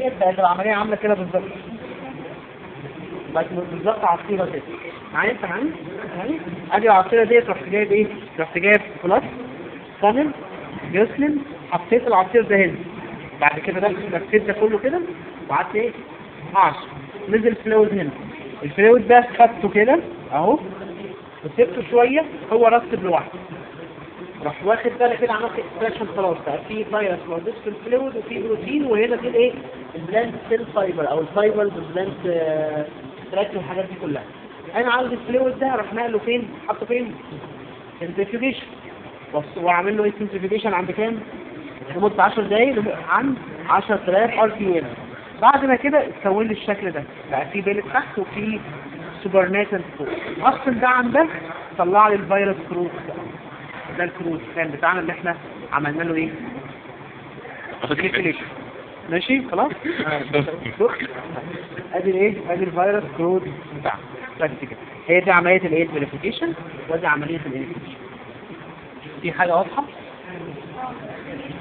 ديت بقت العمليه عامله كده بالظبط بقت بالظبط عصيره كده معايا انت معايا معايا ادي العصيره ديت رحت جايب ايه رحت جايب بلس فانل جسلم حطيت العصير ده هنا بعد كده ده لفيت ده كله كده وقعدت ايه عشر نزل فلويد هنا الفلويد ده خدته كده اهو وسبته شويه هو رتب لوحده راح واخد بالك كده عملت اكسبريشن خلاص بقى في فيروس موجود في الفلويد وفي بروتين وهنا في الايه البلانت سيل فايبر او الفايبرز البلانت ستراكشر والحاجات دي كلها انا عاوز الفلويد ده اروح نقله فين حطه فين سنتريفيوجيشن بص واعمل له ايه سنتريفيوجيشن عند كام لمده 10 دقايق عند 10000 ار بي ام بعد ما كده اتكون لي الشكل ده بقى في بيلت تحت وفي سوبر ناتن فوق اصل ده عن ده طلع لي الفيروس كروت ده ده الكروت كان بتاعنا اللي احنا عملنا له ايه كالكوليشن ماشي خلاص بص ادي الايه ادي الفيروس كروت بتاعنا بس كده هي دي عمليه الايه فيريفيكيشن ودي عمليه الايه في حاجه واضحه